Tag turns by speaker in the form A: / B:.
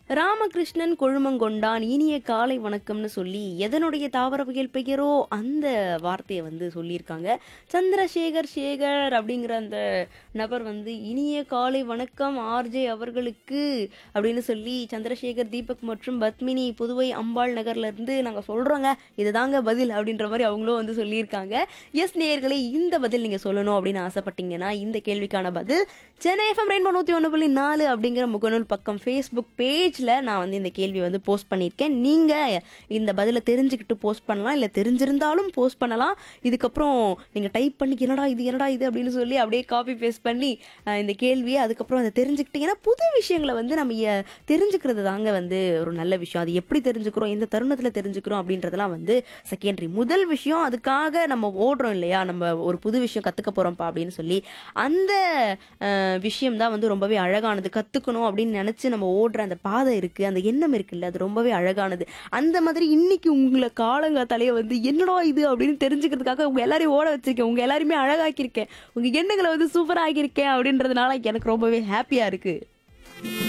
A: ராமகிருஷ்ணன் கொழுமங்கொண்டான் இனிய காலை வணக்கம்னு சொல்லி எதனுடைய தாவரவியல் பெயரோ அந்த வார்த்தையை வந்து சொல்லியிருக்காங்க சந்திரசேகர் சேகர் அப்படிங்கிற அந்த நபர் வந்து இனிய காலை வணக்கம் ஆர்ஜே அவர்களுக்கு அப்படின்னு சொல்லி சந்திரசேகர் தீபக் மற்றும் பத்மினி புதுவை அம்பாள் நகர்ல இருந்து நாங்க சொல்றோங்க இதுதாங்க பதில் அப்படின்ற மாதிரி அவங்களும் வந்து சொல்லியிருக்காங்க எஸ் நேயர்களே இந்த பதில் நீங்க சொல்லணும் அப்படின்னு ஆசைப்பட்டீங்கன்னா இந்த கேள்விக்கான பதில் சென்னை எஃப்எம் ரெயின்போ நூத்தி ஒன்று புள்ளி நாலு அப்படிங்கிற முகநூல் பக்கம் ஃபேஸ்புக் பேஜ்ல நான் வந்து இந்த கேள்வி வந்து போஸ்ட் பண்ணியிருக்கேன் நீங்க இந்த பதிலை தெரிஞ்சுக்கிட்டு போஸ்ட் பண்ணலாம் இல்ல தெரிஞ்சிருந்தாலும் போஸ்ட் பண்ணலாம் இதுக்கப்புறம் நீங்க டைப் பண்ணி என்னடா இது என்னடா இது அப்படின்னு சொல்லி அப்படியே காப்பி பேஸ்ட் பண்ணி அஹ், இந்த கேள்வியை அதுக்கப்புறம் அதை தெரிஞ்சுக்கிட்டீங்கன்னா புது விஷயங்களை வந்து நம்ம எ- தெரிஞ்சுக்கிறது தாங்க வந்து ஒரு நல்ல விஷயம் அது எப்படி தெரிஞ்சுக்கிறோம் எந்த தருணத்துல தெரிஞ்சுக்கிறோம் அப்படின்றதெல்லாம் வந்து செகண்டரி முதல் விஷயம் அதுக்காக நம்ம ஓடுறோம் இல்லையா நம்ம ஒரு புது விஷயம் கத்துக்க போறோம்ப்பா அப்படின்னு சொல்லி அந்த அஹ், விஷயம் தான் வந்து ரொம்பவே அழகானது கத்துக்கணும் அப்படின்னு நினைச்சு நம்ம ஓடுற அந்த பாதை இருக்கு அந்த எண்ணம் இருக்குல்ல அது ரொம்பவே அழகானது அந்த மாதிரி இன்னைக்கு உங்களை காலங்காத்தாலேயே வந்து என்னடா இது அப்படின்னு தெரிஞ்சுக்கிறதுக்காக உங்க எல்லாரையும் ஓட வச்சிருக்கேன் உங்க எல்லாருமே அழகாக்கியிருக்கேன் உங்க எண்ணங்களை வந்து சூப்பரா ஆக்கியிருக்கேன் அப்படின்றதுனால எனக்கு ரொம்பவே ஹாப்பியா இருக்கு